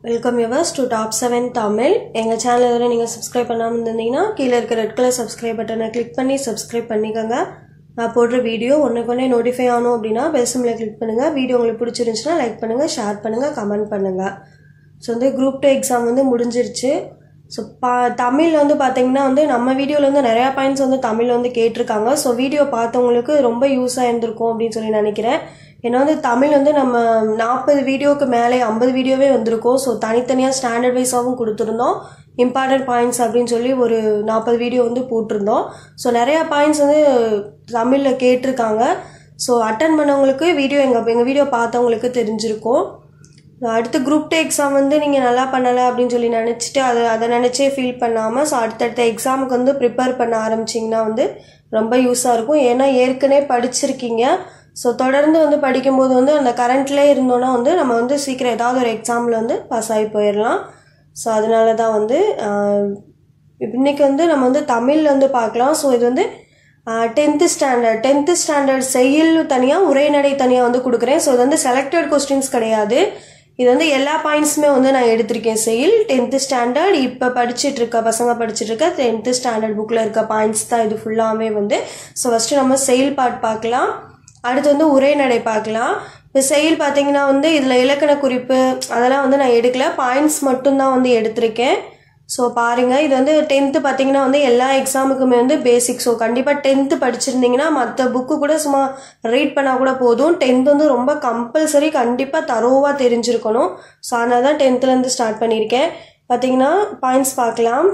welcome yours to top seven Tamil எங்கள் channel வரை நீங்கள் சப்ஸ்கிரைப் பண்ணாமல் இருந்தீங்கன்னா கீழே இருக்க ரெட் கலர் சப்ஸ்கிரைப் பட்டனை கிளிக் பண்ணி சப்ஸ்கிரைப் பண்ணிக்கோங்க நான் போடுற வீடியோ ஒன்றுக்கு ஒன்றே நோட்டிஃபை ஆகணும் அப்படின்னா பெல்சமில் கிளிக் பண்ணுங்கள் வீடியோ உங்களுக்கு பிடிச்சிருந்துச்சுன்னா லைக் பண்ணுங்கள் ஷேர் பண்ணுங்கள் கமெண்ட் பண்ணுங்கள் ஸோ வந்து குரூப் டூ எக்ஸாம் வந்து முடிஞ்சிருச்சு ஸோ பா தமிழ் வந்து பார்த்தீங்கன்னா வந்து நம்ம வீடியோவில் வந்து நிறையா பாயிண்ட்ஸ் வந்து தமிழ் வந்து கேட்டிருக்காங்க ஸோ வீடியோ பார்த்தவங்களுக்கு ரொம்ப யூஸாக இருந்திருக்கும் அப்படின்னு சொல்லி நினைக்கிறேன் ஏன்னா வந்து தமிழ் வந்து நம்ம நாற்பது வீடியோக்கு மேலே ஐம்பது வீடியோவே வந்திருக்கும் ஸோ தனித்தனியாக ஸ்டாண்டர்ட் வைஸாகவும் கொடுத்துருந்தோம் இம்பார்ட்டன்ட் பாயிண்ட்ஸ் அப்படின்னு சொல்லி ஒரு நாற்பது வீடியோ வந்து போட்டிருந்தோம் ஸோ நிறையா பாயிண்ட்ஸ் வந்து தமிழில் கேட்டிருக்காங்க ஸோ அட்டன் பண்ணவங்களுக்கு வீடியோ எங்கள் எங்கள் வீடியோ பார்த்தவங்களுக்கு தெரிஞ்சிருக்கும் அடுத்து குரூப் டூ எக்ஸாம் வந்து நீங்கள் நல்லா பண்ணலை அப்படின்னு சொல்லி நினச்சிட்டு அதை அதை நினச்சே ஃபீல் பண்ணாமல் ஸோ அடுத்தடுத்த எக்ஸாமுக்கு வந்து ப்ரிப்பேர் பண்ண ஆரம்பிச்சிங்கன்னா வந்து ரொம்ப யூஸாக இருக்கும் ஏன்னா ஏற்கனவே படிச்சிருக்கீங்க ஸோ தொடர்ந்து வந்து படிக்கும்போது வந்து அந்த கரண்ட்லேயே இருந்தோன்னா வந்து நம்ம வந்து சீக்கிரம் ஏதாவது ஒரு எக்ஸாமில் வந்து பாஸ் ஆகி போயிடலாம் ஸோ அதனால தான் வந்து இன்றைக்கி வந்து நம்ம வந்து தமிழில் வந்து பார்க்கலாம் ஸோ இது வந்து டென்த்து ஸ்டாண்டர்ட் டென்த்து ஸ்டாண்டர்ட் செயல் தனியாக உரைநடை தனியாக வந்து கொடுக்குறேன் ஸோ இது வந்து செலக்டட் கொஸ்டின்ஸ் கிடையாது இது வந்து எல்லா பாயிண்ட்ஸுமே வந்து நான் எடுத்திருக்கேன் செயல் டென்த்து ஸ்டாண்டர்ட் இப்போ படிச்சுட்டு இருக்க பசங்க படிச்சுட்டு இருக்க டென்த்து ஸ்டாண்டர்ட் புக்கில் இருக்க பாயிண்ட்ஸ் தான் இது ஃபுல்லாமே வந்து ஸோ ஃபஸ்ட்டு நம்ம செயல் பாட் பார்க்கலாம் அடுத்து வந்து உரைநடை பார்க்கலாம் இப்போ செயல் பார்த்தீங்கன்னா வந்து இதில் இலக்கண குறிப்பு அதெல்லாம் வந்து நான் எடுக்கல பாயிண்ட்ஸ் மட்டும்தான் வந்து எடுத்திருக்கேன் ஸோ பாருங்கள் இது வந்து டென்த்து பார்த்தீங்கன்னா வந்து எல்லா எக்ஸாமுக்குமே வந்து பேசிக் ஸோ கண்டிப்பாக டென்த்து படிச்சிருந்தீங்கன்னா மற்ற புக்கு கூட சும்மா ரீட் பண்ணால் கூட போதும் டென்த் வந்து ரொம்ப கம்பல்சரி கண்டிப்பாக தரோவாக தெரிஞ்சிருக்கணும் ஸோ அதனால தான் டென்த்துலேருந்து ஸ்டார்ட் பண்ணியிருக்கேன் பார்த்தீங்கன்னா பாயிண்ட்ஸ் பார்க்கலாம்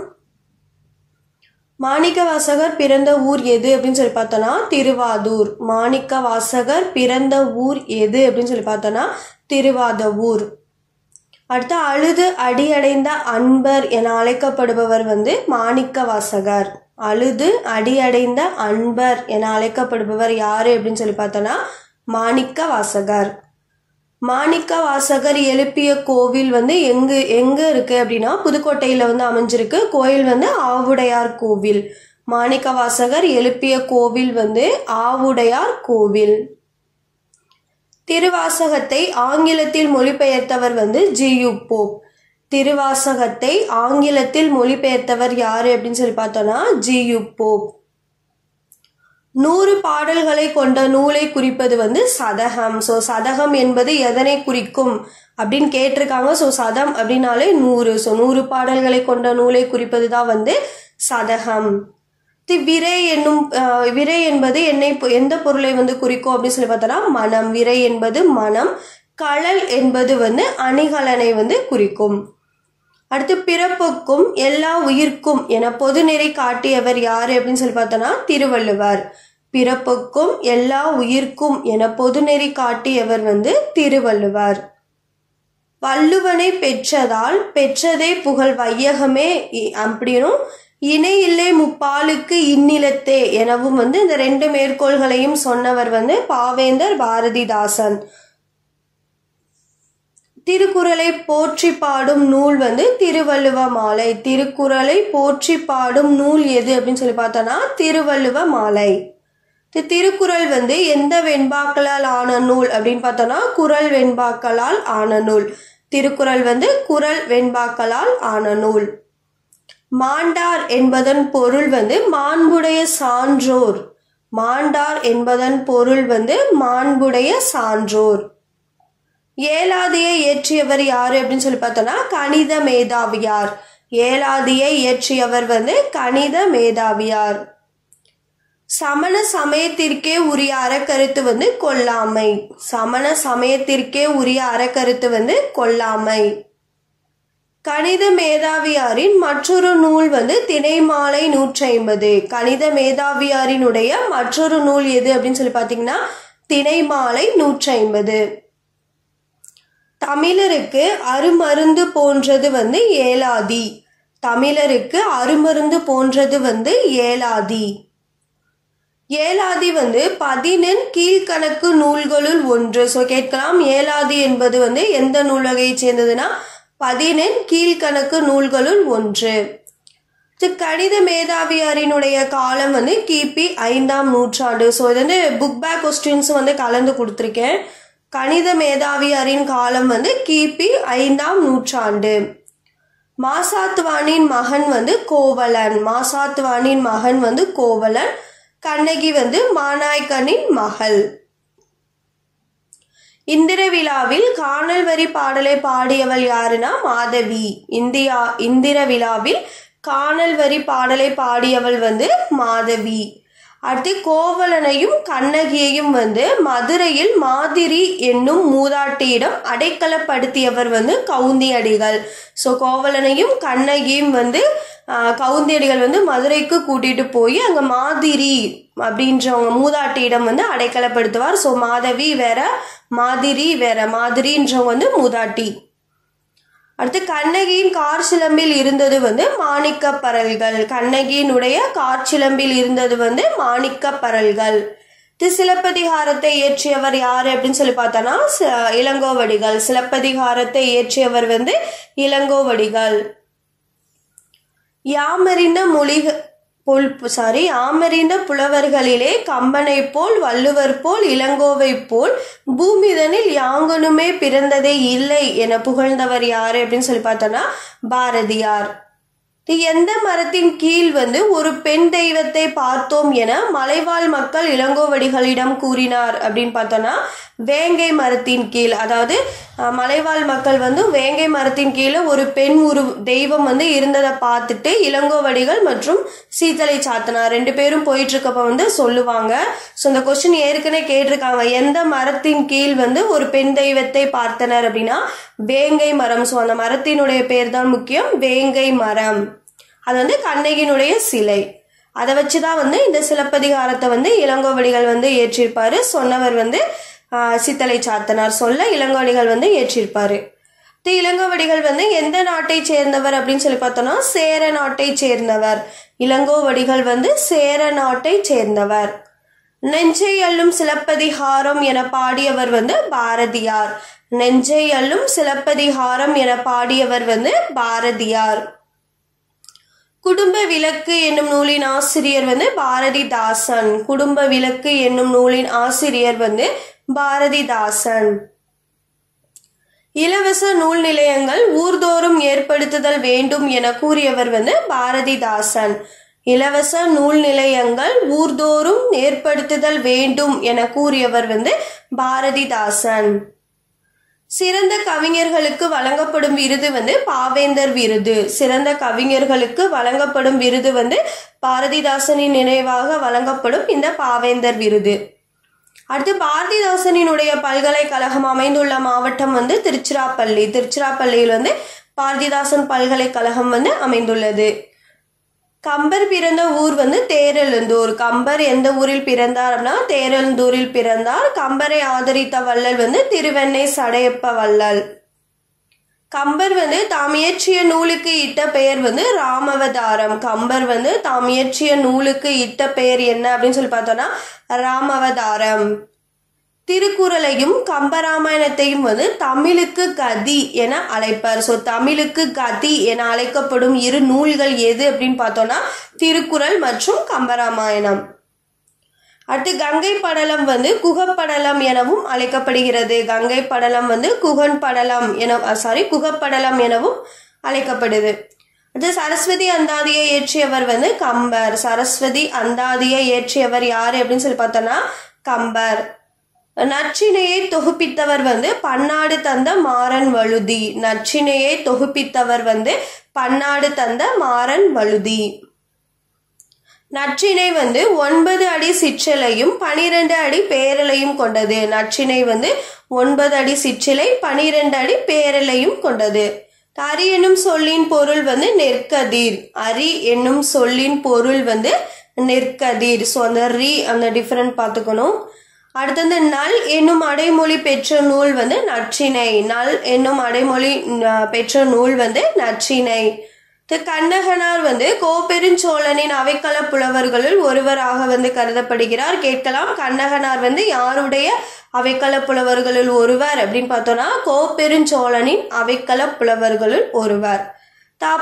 மாணிக்க வாசகர் பிறந்த ஊர் எது அப்படின்னு சொல்லி பார்த்தோன்னா திருவாதூர் மாணிக்க வாசகர் பிறந்த ஊர் எது அப்படின்னு சொல்லி பார்த்தோன்னா திருவாதவூர் அடுத்து அழுது அடியடைந்த அன்பர் என அழைக்கப்படுபவர் வந்து மாணிக்க வாசகர் அழுது அடியடைந்த அன்பர் என அழைக்கப்படுபவர் யாரு அப்படின்னு சொல்லி பார்த்தோன்னா மாணிக்க வாசகர் மாணிக்க வாசகர் எழுப்பிய கோவில் வந்து எங்கு எங்க இருக்கு அப்படின்னா புதுக்கோட்டையில வந்து அமைஞ்சிருக்கு கோயில் வந்து ஆவுடையார் கோவில் மாணிக்க வாசகர் எழுப்பிய கோவில் வந்து ஆவுடையார் கோவில் திருவாசகத்தை ஆங்கிலத்தில் மொழிபெயர்த்தவர் வந்து ஜியு போப் திருவாசகத்தை ஆங்கிலத்தில் மொழிபெயர்த்தவர் யாரு அப்படின்னு சொல்லி பார்த்தோம்னா ஜியு போப் நூறு பாடல்களை கொண்ட நூலை குறிப்பது வந்து சதகம் ஸோ சதகம் என்பது எதனை குறிக்கும் அப்படின்னு கேட்டிருக்காங்க ஸோ சதம் அப்படின்னாலே நூறு ஸோ நூறு பாடல்களை கொண்ட நூலை குறிப்பது தான் வந்து சதகம் விரை என்னும் விரை என்பது என்னை எந்த பொருளை வந்து குறிக்கும் அப்படின்னு சொல்லி பார்த்தோம்னா மனம் விரை என்பது மனம் களல் என்பது வந்து அணிகலனை வந்து குறிக்கும் அடுத்து பிறப்புக்கும் எல்லா உயிர்க்கும் என பொதுநெறி காட்டியவர் யாரு அப்படின்னு சொல்லி பார்த்தோம்னா திருவள்ளுவர் பிறப்புக்கும் எல்லா உயிர்க்கும் என பொதுநெறி காட்டியவர் வந்து திருவள்ளுவர் வள்ளுவனை பெற்றதால் பெற்றதே புகழ் வையகமே அப்படின்னும் இணை இல்லை முப்பாலுக்கு இந்நிலத்தே எனவும் வந்து இந்த ரெண்டு மேற்கோள்களையும் சொன்னவர் வந்து பாவேந்தர் பாரதிதாசன் திருக்குறளை போற்றி பாடும் நூல் வந்து திருவள்ளுவ மாலை திருக்குறளை போற்றி பாடும் நூல் எது அப்படின்னு சொல்லி பார்த்தோன்னா திருவள்ளுவ மாலை திருக்குறள் வந்து எந்த வெண்பாக்களால் ஆன நூல் அப்படின்னு பார்த்தோன்னா குரல் வெண்பாக்களால் ஆன நூல் திருக்குறள் வந்து குரல் வெண்பாக்களால் ஆன நூல் மாண்டார் என்பதன் பொருள் வந்து மாண்புடைய சான்றோர் மாண்டார் என்பதன் பொருள் வந்து மாண்புடைய சான்றோர் ஏலாதியை இயற்றியவர் யாரு அப்படின்னு சொல்லி பார்த்தோம்னா கணித மேதாவியார் ஏலாதியை இயற்றியவர் வந்து கணித மேதாவியார் சமண சமயத்திற்கே உரிய அறக்கருத்து வந்து கொல்லாமை சமண சமயத்திற்கே உரிய அறக்கருத்து வந்து கொல்லாமை கணித மேதாவியாரின் மற்றொரு நூல் வந்து திணைமாலை நூற்றி ஐம்பது கணித மேதாவியாரினுடைய மற்றொரு நூல் எது அப்படின்னு சொல்லி பார்த்தீங்கன்னா திணைமாலை நூற்றி ஐம்பது தமிழருக்கு அருமருந்து போன்றது வந்து ஏலாதி தமிழருக்கு அருமருந்து போன்றது வந்து ஏலாதி ஏலாதி வந்து பதினெண் கீழ்கணக்கு நூல்களுள் ஒன்று ஸோ கேட்கலாம் ஏலாதி என்பது வந்து எந்த நூல் வகையை சேர்ந்ததுன்னா பதினெண் கீழ்கணக்கு நூல்களுள் ஒன்று கணித மேதாவியாரினுடைய காலம் வந்து கிபி ஐந்தாம் நூற்றாண்டு ஸோ இது வந்து புக் பேக் கொஸ்டின்ஸ் வந்து கலந்து கொடுத்துருக்கேன் கணித மேதாவியாரின் காலம் வந்து கிபி ஐந்தாம் நூற்றாண்டு மாசாத்துவானின் மகன் வந்து கோவலன் மாசாத்துவானின் மகன் வந்து கோவலன் கண்ணகி வந்து மாநாய்க்கனின் மகள் இந்திர விழாவில் காணல் வரி பாடலை பாடியவள் யாருன்னா மாதவி இந்தியா இந்திர விழாவில் காணல் வரி பாடலை பாடியவள் வந்து மாதவி அடுத்து கோவலனையும் கண்ணகியையும் வந்து மதுரையில் மாதிரி என்னும் மூதாட்டியிடம் அடைக்கலப்படுத்தியவர் வந்து கவுந்தியடிகள் ஸோ கோவலனையும் கண்ணகியும் வந்து ஆஹ், கவுந்தியடிகள் வந்து மதுரைக்கு கூட்டிட்டு போய் அங்க மாதிரி அப்படின்றவங்க மூதாட்டியிடம் வந்து அடைக்கலப்படுத்துவார் ஸோ மாதவி வேற மாதிரி வேற மாதிரின்றவங்க வந்து மூதாட்டி அடுத்து கண்ணகியின் கார் சிலம்பில் இருந்தது வந்து மாணிக்க பரல்கள் கண்ணகியினுடைய கார் சிலம்பில் இருந்தது வந்து மாணிக்க பரல்கள் இது சிலப்பதிகாரத்தை இயற்றியவர் யார் அப்படின்னு சொல்லி பார்த்தோன்னா ச- இளங்கோவடிகள் சிலப்பதிகாரத்தை இயற்றியவர் வந்து இளங்கோவடிகள் யாமறிந்த மொழிக புல் சாரி யாமறிந்த புலவர்களிலே கம்பனை போல் வள்ளுவர் போல் இளங்கோவை போல் பூமிதனில் யாங்கனுமே பிறந்ததே இல்லை என புகழ்ந்தவர் யாரு அப்படின்னு சொல்லி பார்த்தோன்னா பாரதியார் இது எந்த மரத்தின் கீழ் வந்து ஒரு பெண் தெய்வத்தை பார்த்தோம் என மலைவாழ் மக்கள் இளங்கோவடிகளிடம் கூறினார் அப்படின்னு பார்த்தோன்னா வேங்கை மரத்தின் கீழ் அதாவது அஹ், மலைவாழ் மக்கள் வந்து வேங்கை மரத்தின் கீழே ஒரு பெண் உரு தெய்வம் வந்து இருந்ததை பார்த்துட்டு இளங்கோவடிகள் மற்றும் சீத்தலை சாத்தனார் ரெண்டு பேரும் போயிட்டு இருக்கப்ப வந்து சொல்லுவாங்க ஸோ இந்த கொஸ்டின் ஏற்கனவே கேட்டிருக்காங்க எந்த மரத்தின் கீழ் வந்து ஒரு பெண் தெய்வத்தை பார்த்தனர் அப்படின்னா வேங்கை மரம் ஸோ அந்த மரத்தினுடைய பேர் தான் முக்கியம் வேங்கை மரம் அது வந்து கண்ணகியினுடைய சிலை அதை வச்சு தான் வந்து இந்த சிலப்பதிகாரத்தை வந்து இளங்கோவடிகள் வந்து ஏற்றிருப்பாரு சொன்னவர் வந்து ஆஹ், சித்தலை சாத்தனார் சொல்ல இளங்கோவடிகள் வந்து ஏற்றிருப்பாரு தி இளங்கோவடிகள் வந்து எந்த நாட்டை சேர்ந்தவர் அப்படின்னு சொல்லி பார்த்தோம்னா சேர நாட்டை சேர்ந்தவர் இளங்கோவடிகள் வந்து சேர நாட்டை சேர்ந்தவர் நெஞ்சை அள்ளும் சிலப்பதிகாரம் என பாடியவர் வந்து பாரதியார் நெஞ்சை அள்ளும் சிலப்பதிகாரம் என பாடியவர் வந்து பாரதியார் குடும்ப விளக்கு என்னும் நூலின் ஆசிரியர் வந்து பாரதிதாசன் குடும்ப விளக்கு என்னும் நூலின் ஆசிரியர் வந்து பாரதிதாசன் இலவச நூல் நிலையங்கள் ஊர்தோறும் ஏற்படுத்துதல் வேண்டும் என கூறியவர் வந்து பாரதிதாசன் இலவச நூல் நிலையங்கள் ஊர்தோறும் ஏற்படுத்துதல் வேண்டும் என கூறியவர் வந்து பாரதிதாசன் சிறந்த கவிஞர்களுக்கு வழங்கப்படும் விருது வந்து பாவேந்தர் விருது சிறந்த கவிஞர்களுக்கு வழங்கப்படும் விருது வந்து பாரதிதாசனின் நினைவாக வழங்கப்படும் இந்த பாவேந்தர் விருது அடுத்து பாரதிதாசனினுடைய பல்கலைக்கழகம் அமைந்துள்ள மாவட்டம் வந்து திருச்சிராப்பள்ளி திருச்சிராப்பள்ளியில் வந்து பாரதிதாசன் பல்கலைக்கழகம் வந்து அமைந்துள்ளது கம்பர் பிறந்த ஊர் வந்து தேரெழுந்தூர் கம்பர் எந்த ஊரில் பிறந்தார் அப்படின்னா தேரெழுந்தூரில் பிறந்தார் கம்பரை ஆதரித்த வள்ளல் வந்து திருவெண்ணை சடையப்ப வள்ளல் கம்பர் வந்து தாம் இயற்றிய நூலுக்கு இட்ட பெயர் வந்து ராமவதாரம் கம்பர் வந்து தாம் இயற்றிய நூலுக்கு இட்ட பெயர் என்ன அப்படின்னு சொல்லி பார்த்தோம்னா ராமவதாரம் திருக்குறளையும் கம்பராமாயணத்தையும் வந்து தமிழுக்கு கதி என அழைப்பர் ஸோ தமிழுக்கு கதி என அழைக்கப்படும் இரு நூல்கள் எது அப்படின்னு பார்த்தோம்னா திருக்குறள் மற்றும் கம்பராமாயணம் அடுத்து கங்கை படலம் வந்து குகப்படலம் எனவும் அழைக்கப்படுகிறது கங்கை படலம் வந்து குகன் படலம் என சாரி குகப்படலம் எனவும் அழைக்கப்படுது அடுத்து சரஸ்வதி அந்தாதியை இயற்றியவர் வந்து கம்பர் சரஸ்வதி அந்தாதியை இயற்றியவர் யாரு அப்படின்னு சொல்லி பார்த்தோம்னா கம்பர் நற்றினையை தொகுப்பித்தவர் வந்து பன்னாடு தந்த மாறன் வழுதி நற்றினையை தொகுப்பித்தவர் வந்து பன்னாடு தந்த மாறன் வழுதி நற்றினை வந்து ஒன்பது அடி சிற்றலையும் பனிரெண்டு அடி பேரலையும் கொண்டது நற்றினை வந்து ஒன்பது அடி சிற்றிலை பனிரெண்டு அடி பேரலையும் கொண்டது அரி என்னும் சொல்லின் பொருள் வந்து நெற்கதிர் அரி என்னும் சொல்லின் பொருள் வந்து நெற்கதிர் ஸோ அந்த ரி அந்த டிஃபரெண்ட் பார்த்துக்கணும் அடுத்தது நல் என்னும் அடைமொழி பெற்ற நூல் வந்து நற்றினை நல் என்னும் அடைமொழி அஹ், பெற்ற நூல் வந்து நற்றினை திரு கண்ணகனார் வந்து கோப்பெருஞ்சோழனின் அவைக்கள புலவர்களுள் ஒருவராக வந்து கருதப்படுகிறார் கேட்கலாம் கண்ணகனார் வந்து யாருடைய அவைக்கள புலவர்களுள் ஒருவர் அப்படின்னு பார்த்தோம்னா கோப்பெருஞ்சோழனின் அவைக்கள புலவர்களுள் ஒருவர்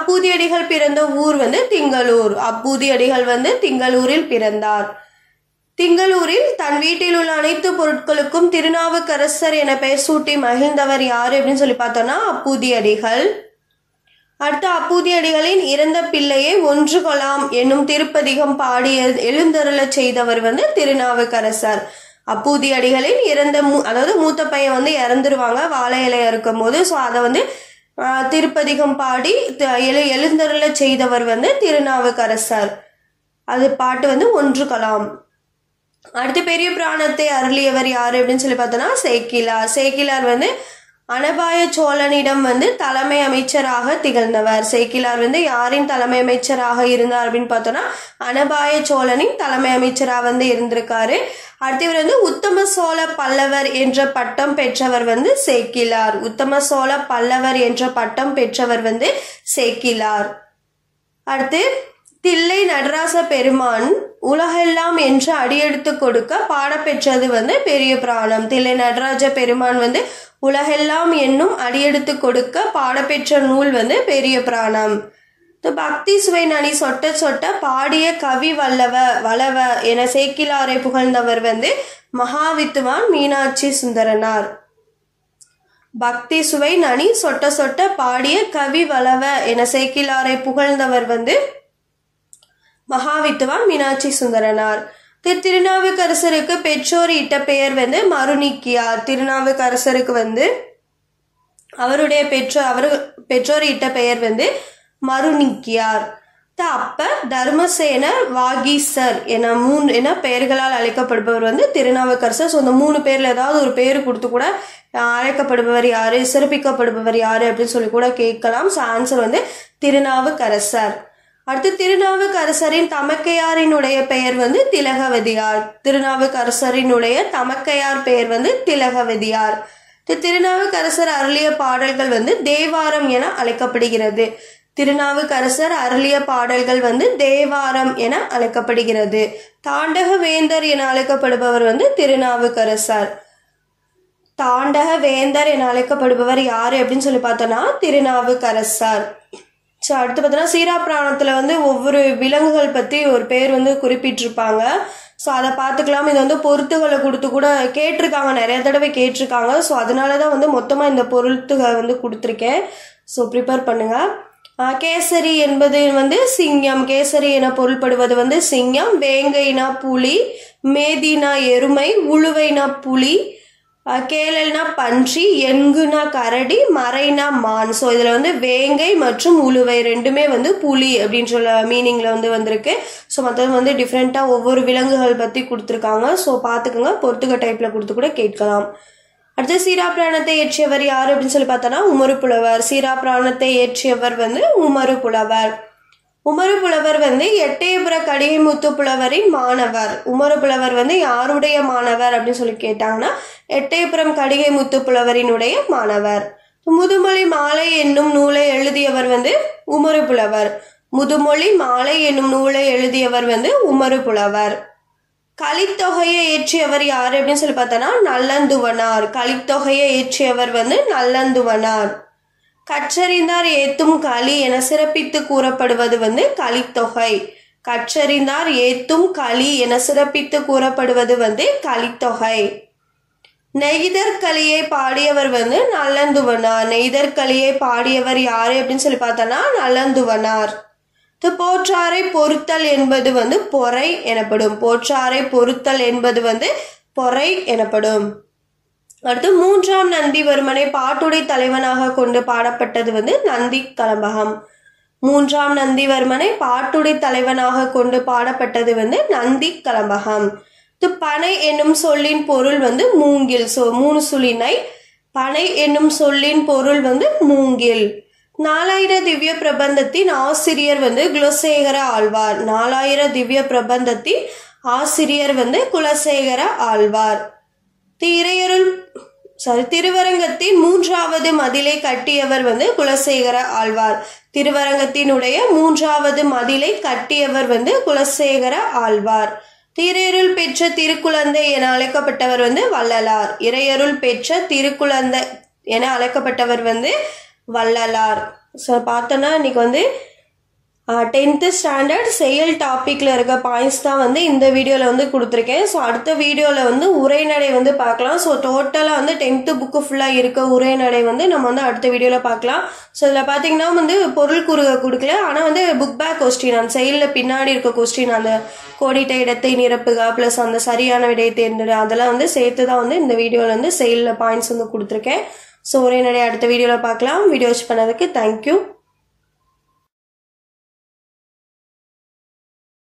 அப்பூதியடிகள் பிறந்த ஊர் வந்து திங்களூர் அப்பூதியடிகள் வந்து திங்களூரில் பிறந்தார் திங்களூரில் தன் வீட்டில் உள்ள அனைத்து பொருட்களுக்கும் திருநாவுக்கரசர் என பெயர் சூட்டி மகிழ்ந்தவர் யார் அப்படின்னு சொல்லி பார்த்தோம்னா அப்பூதியடிகள் அடுத்து அப்பூதியடிகளின் இறந்த பிள்ளையை ஒன்று கொலாம் என்னும் திருப்பதிகம் பாடி எழுந்தருளச் செய்தவர் வந்து திருநாவுக்கரசர் அப்பூதியடிகளின் இறந்த மூ அதாவது மூத்த பையன் வந்து இறந்துருவாங்க வாழை இலையா இருக்கும் போது ஸோ அதை வந்து ஆஹ், திருப்பதிகம் பாடி த- எழு எழுந்தருளச் செய்தவர் வந்து திருநாவுக்கரசர் அது பாட்டு வந்து ஒன்று கொலாம் அடுத்து பெரிய புராணத்தை அருளியவர் யார் அப்படின்னு சொல்லி பார்த்தோன்னா சேக்கிலார் சேக்கிலார் வந்து அனபாய சோழனிடம் வந்து தலைமை அமைச்சராக திகழ்ந்தவர் சேக்கிலார் வந்து யாரின் தலைமை அமைச்சராக இருந்தார் அப்படின்னு பார்த்தோன்னா அனபாய சோழனின் தலைமை அமைச்சராக வந்து இருந்திருக்காரு அடுத்து இவர் வந்து உத்தம சோழ பல்லவர் என்ற பட்டம் பெற்றவர் வந்து சேக்கிலார் உத்தம சோழ பல்லவர் என்ற பட்டம் பெற்றவர் வந்து சேக்கிலார் அடுத்து தில்லை நடராச பெருமான் உலகெல்லாம் என்று அடியெடுத்து கொடுக்க பாடப்பெற்றது வந்து பெரிய புராணம் தில்லை நடராஜ பெருமான் வந்து உலகெல்லாம் என்னும் அடியெடுத்து கொடுக்க பாடப்பெற்ற நூல் வந்து பெரிய புராணம் இந்த பக்தி சுவை நனி சொட்ட சொட்ட பாடிய கவி வல்லவ வளவ என சேக்கிலாரை புகழ்ந்தவர் வந்து மகாவித்துவான் மீனாட்சி சுந்தரனார் பக்தி சுவை நனி சொட்ட சொட்ட பாடிய கவி வளவ என சேக்கிலாரை புகழ்ந்தவர் வந்து மகாவித்துவான் மீனாட்சி சுந்தரனார் திரு திருநாவுக்கரசருக்கு பெற்றோர் இட்ட பெயர் வந்து மருணிக்கியார் திருநாவுக்கரசருக்கு வந்து அவருடைய பெற்றோர் அவர் பெற்றோர் இட்ட பெயர் வந்து மருணிக்கியார் த அப்பர் தர்மசேனர் வாகீசர் என மூன்று என பெயர்களால் அழைக்கப்படுபவர் வந்து திருநாவுக்கரசர் ஸோ இந்த மூணு பேர்ல ஏதாவது ஒரு பேர் கொடுத்து கூட அஹ், அழைக்கப்படுபவர் யாரு சிறப்பிக்கப்படுபவர் யாரு அப்படின்னு சொல்லி கூட கேட்கலாம் ஸோ ஆன்சர் வந்து திருநாவுக்கரசர் அடுத்து திருநாவுக்கரசரின் தமக்கையாரினுடைய பெயர் வந்து திலகவதியார் திருநாவுக்கரசரினுடைய தமக்கையார் பெயர் வந்து திலகவதியார் திரு திருநாவுக்கரசர் அருளிய பாடல்கள் வந்து தேவாரம் என அழைக்கப்படுகிறது திருநாவுக்கரசர் அருளிய பாடல்கள் வந்து தேவாரம் என அழைக்கப்படுகிறது தாண்டக வேந்தர் என அழைக்கப்படுபவர் வந்து திருநாவுக்கரசர் தாண்டக வேந்தர் என அழைக்கப்படுபவர் யாரு அப்படின்னு சொல்லி பார்த்தோம்னா திருநாவுக்கரசர் ஸோ அடுத்து பார்த்தோன்னா சீரா புராணத்தில் வந்து ஒவ்வொரு விலங்குகள் பற்றி ஒரு பேர் வந்து குறிப்பிட்டிருப்பாங்க ஸோ அதை பார்த்துக்கலாம் இது வந்து பொருத்துகளை கொடுத்து கூட கேட்டிருக்காங்க நிறைய தடவை கேட்டிருக்காங்க ஸோ அதனால தான் வந்து மொத்தமாக இந்த பொருத்துகளை வந்து கொடுத்துருக்கேன் ஸோ ப்ரிப்பேர் பண்ணுங்க ஆஹ் கேசரி என்பது வந்து சிங்கம் கேசரி என பொருள்படுவது வந்து சிங்கம் வேங்கைனா புலி மேதினா எருமை உழுவைனா புலி அஹ் கேளல்னா பன்றி எண்குனா கரடி மறைனா மான் ஸோ இதில் வந்து வேங்கை மற்றும் உழுவை ரெண்டுமே வந்து புலி அப்படின்ற மீனிங்கில் வந்து வந்திருக்கு ஸோ மற்றது வந்து டிஃப்ரெண்ட்டாக ஒவ்வொரு விலங்குகள் பற்றி கொடுத்துருக்காங்க ஸோ பார்த்துக்கோங்க பொறுத்துக்க டைப்பில் கொடுத்து கூட கேட்கலாம் அடுத்து சீரா பிராணத்தை இயற்றியவர் யார் அப்படின்னு சொல்லி பார்த்தோன்னா உமரு புலவர் சீரா பிராணத்தை இயற்றியவர் வந்து உமரு புலவர் உமரு புலவர் வந்து எட்டயபுர கடிகைமுத்து புலவரின் மாணவர் உமரு புலவர் வந்து யாருடைய மாணவர் அப்படின்னு சொல்லி கேட்டாங்கன்னா எட்டயபுரம் கடிகைமுத்து புலவரினுடைய மாணவர் முதுமொழி மாலை என்னும் நூலை எழுதியவர் வந்து உமரு புலவர் முதுமொழி மாலை என்னும் நூலை எழுதியவர் வந்து உமரு புலவர் கலித்தொகையை ஏற்றியவர் யார் அப்படின்னு சொல்லி பார்த்தோன்னா நல்லந்துவனார் கலித்தொகையை ஏற்றியவர் வந்து நல்லந்துவனார் கற்றறிந்தார் ஏத்தும் களி என சிறப்பித்து கூறப்படுவது வந்து கலித்தொகை கற்றறிந்தார் ஏத்தும் களி என சிறப்பித்து கூறப்படுவது வந்து கலித்தொகை நெய்தற்களியை பாடியவர் வந்து நல்லந்துவனார் நெய்தற்களியை பாடியவர் யாரு அப்படின்னு சொல்லி பார்த்தோன்னா நல்லந்துவனார் இது போற்றாரை பொறுத்தல் என்பது வந்து பொறை எனப்படும் போற்றாரை பொறுத்தல் என்பது வந்து பொறை எனப்படும் அடுத்து மூன்றாம் நந்திவர்மனை பாட்டுடை தலைவனாக கொண்டு பாடப்பட்டது வந்து நந்தி கலம்பகம் மூன்றாம் நந்திவர்மனை பாட்டுடை தலைவனாக கொண்டு பாடப்பட்டது வந்து நந்தி கலம்பகம் இது பனை என்னும் சொல்லின் பொருள் வந்து மூங்கில் ஸோ மூணு சுழினை பனை என்னும் சொல்லின் பொருள் வந்து மூங்கில் நாலாயிர திவ்ய பிரபந்தத்தின் ஆசிரியர் வந்து குலசேகர ஆழ்வார் நாலாயிர திவ்ய பிரபந்தத்தின் ஆசிரியர் வந்து குலசேகர ஆழ்வார் திரையருள் சாரி திருவரங்கத்தின் மூன்றாவது மதிலை கட்டியவர் வந்து குலசேகர ஆழ்வார் திருவரங்கத்தினுடைய மூன்றாவது மதிலை கட்டியவர் வந்து குலசேகர ஆழ்வார் திரையருள் பெற்ற திருக்குழந்தை என அழைக்கப்பட்டவர் வந்து வள்ளலார் இறையருள் பெற்ற திருக்குழந்தை என அழைக்கப்பட்டவர் வந்து வள்ளலார் ஸோ பார்த்தோன்னா இன்னைக்கு வந்து டென்த்து ஸ்டாண்டர்ட் செயல் டாப்பிக்கில் இருக்க பாயிண்ட்ஸ் தான் வந்து இந்த வீடியோவில் வந்து கொடுத்துருக்கேன் ஸோ அடுத்த வீடியோவில் வந்து உரைநடை வந்து பார்க்கலாம் ஸோ டோட்டலாக வந்து டென்த்து புக்கு ஃபுல்லாக இருக்க உரைநடை வந்து நம்ம வந்து அடுத்த வீடியோவில் பார்க்கலாம் ஸோ இதில் பார்த்தீங்கன்னா வந்து பொருள் கூறுக கொடுக்கல ஆனால் வந்து புக் பேக் கொஸ்டின் அந்த செயலில் பின்னாடி இருக்க கொஸ்டின் அந்த கோடிட்ட இடத்தை நிரப்புக ப்ளஸ் அந்த சரியான விடையை தேர்ந்தெடு அதெல்லாம் வந்து சேர்த்து தான் வந்து இந்த வீடியோவில் வந்து செயலில் பாயிண்ட்ஸ் வந்து கொடுத்துருக்கேன் ஸோ உரைநடை அடுத்த வீடியோவில் பார்க்கலாம் வீடியோ வாட்ச் பண்ணதுக்கு தேங்க்யூ